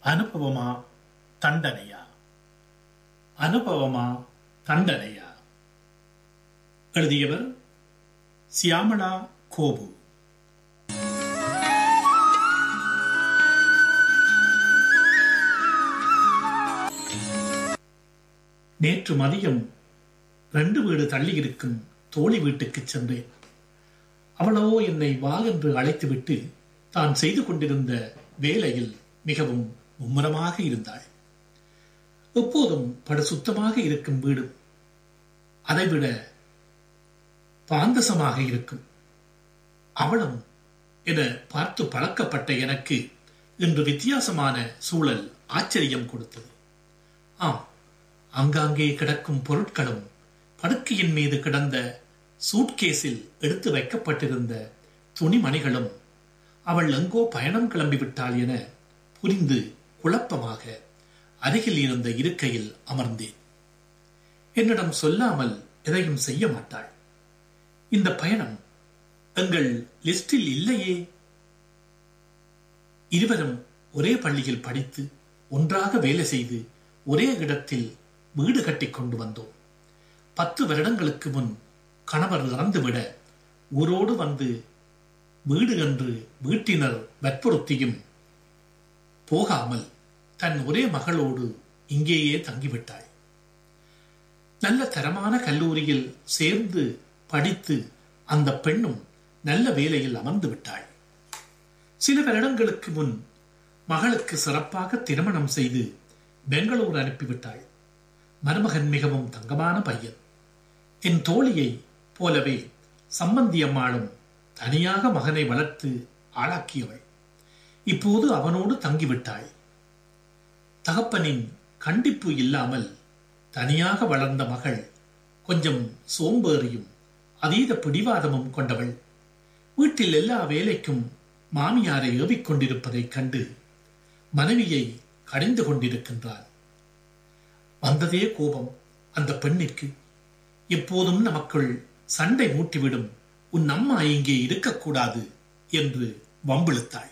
அனுபவமா தண்டனையா அனுபவமா தண்டனையா எழுதியவர் சியாமளா கோபு நேற்று மதியம் ரெண்டு வீடு தள்ளியிருக்கும் தோழி வீட்டுக்கு சென்றேன் அவளோ என்னை வா என்று அழைத்துவிட்டு தான் செய்து கொண்டிருந்த வேலையில் மிகவும் மும்முரமாக இருந்தாள் எப்போதும் படு சுத்தமாக இருக்கும் வீடு அதைவிட பாந்தசமாக இருக்கும் அவளும் என பார்த்து பழக்கப்பட்ட எனக்கு இன்று வித்தியாசமான சூழல் ஆச்சரியம் கொடுத்தது ஆம் அங்காங்கே கிடக்கும் பொருட்களும் படுக்கையின் மீது கிடந்த சூட்கேஸில் எடுத்து வைக்கப்பட்டிருந்த துணிமணிகளும் அவள் எங்கோ பயணம் கிளம்பிவிட்டாள் என புரிந்து குழப்பமாக அருகில் இருந்த இருக்கையில் அமர்ந்தேன் என்னிடம் சொல்லாமல் எதையும் செய்ய மாட்டாள் இந்த பயணம் எங்கள் லிஸ்டில் இல்லையே இருவரும் ஒரே பள்ளியில் படித்து ஒன்றாக வேலை செய்து ஒரே இடத்தில் வீடு கட்டி கொண்டு வந்தோம் பத்து வருடங்களுக்கு முன் கணவர் இறந்துவிட ஊரோடு வந்து வீடு என்று வீட்டினர் வற்புறுத்தியும் போகாமல் தன் ஒரே மகளோடு இங்கேயே தங்கிவிட்டாள் நல்ல தரமான கல்லூரியில் சேர்ந்து படித்து அந்த பெண்ணும் நல்ல வேலையில் அமர்ந்து விட்டாள் சில வருடங்களுக்கு முன் மகளுக்கு சிறப்பாக திருமணம் செய்து பெங்களூர் அனுப்பிவிட்டாள் மருமகன் மிகவும் தங்கமான பையன் என் தோழியை போலவே சம்பந்தி அம்மாளும் தனியாக மகனை வளர்த்து ஆளாக்கியவள் இப்போது அவனோடு தங்கிவிட்டாள் தகப்பனின் கண்டிப்பு இல்லாமல் தனியாக வளர்ந்த மகள் கொஞ்சம் சோம்பேறியும் அதீத பிடிவாதமும் கொண்டவள் வீட்டில் எல்லா வேலைக்கும் மாமியாரை ஏவிக் கொண்டிருப்பதைக் கண்டு மனைவியை கடிந்து கொண்டிருக்கின்றான் வந்ததே கோபம் அந்த பெண்ணிற்கு எப்போதும் நமக்குள் சண்டை மூட்டிவிடும் உன் அம்மா இங்கே இருக்கக்கூடாது என்று வம்பிழுத்தாள்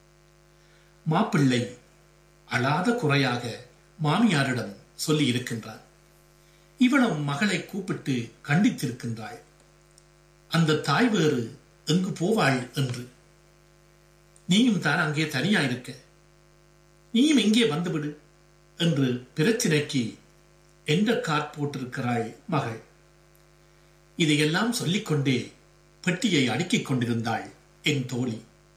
மாப்பிள்ளை அழாத குறையாக மாமியாரிடம் சொல்லி இருக்கின்றான் இவளும் மகளை கூப்பிட்டு கண்டித்திருக்கின்றாள் அந்த தாய் வேறு எங்கு போவாள் என்று நீயும் தான் அங்கே தனியா இருக்க நீயும் இங்கே வந்துவிடு என்று பிரச்சினைக்கு என்ற கார் போட்டிருக்கிறாள் மகள் இதையெல்லாம் சொல்லிக்கொண்டே பெட்டியை அடுக்கிக் கொண்டிருந்தாள் என் தோழி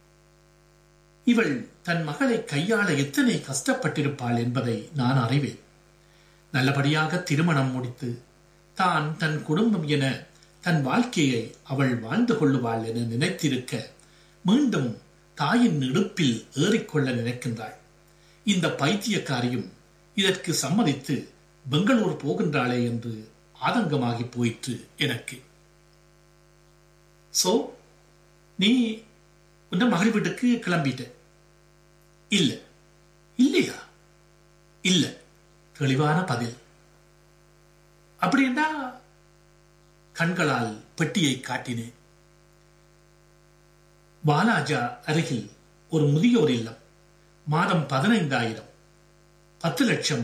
இவள் தன் மகளை கையாள எத்தனை கஷ்டப்பட்டிருப்பாள் என்பதை நான் அறிவேன் நல்லபடியாக திருமணம் முடித்து தான் தன் குடும்பம் என தன் வாழ்க்கையை அவள் வாழ்ந்து கொள்ளுவாள் என நினைத்திருக்க மீண்டும் தாயின் இடுப்பில் ஏறிக்கொள்ள நினைக்கின்றாள் இந்த பைத்தியக்காரியும் இதற்கு சம்மதித்து பெங்களூர் போகின்றாளே என்று ஆதங்கமாகி போயிற்று எனக்கு சோ நீ உன்ன மகள் வீட்டுக்கு கிளம்பிட்ட இல்ல இல்லையா இல்ல தெளிவான பதில் அப்படின்னா கண்களால் பெட்டியை காட்டினேன் வாலாஜா அருகில் ஒரு முதியோர் இல்லம் மாதம் பதினைந்தாயிரம் பத்து லட்சம்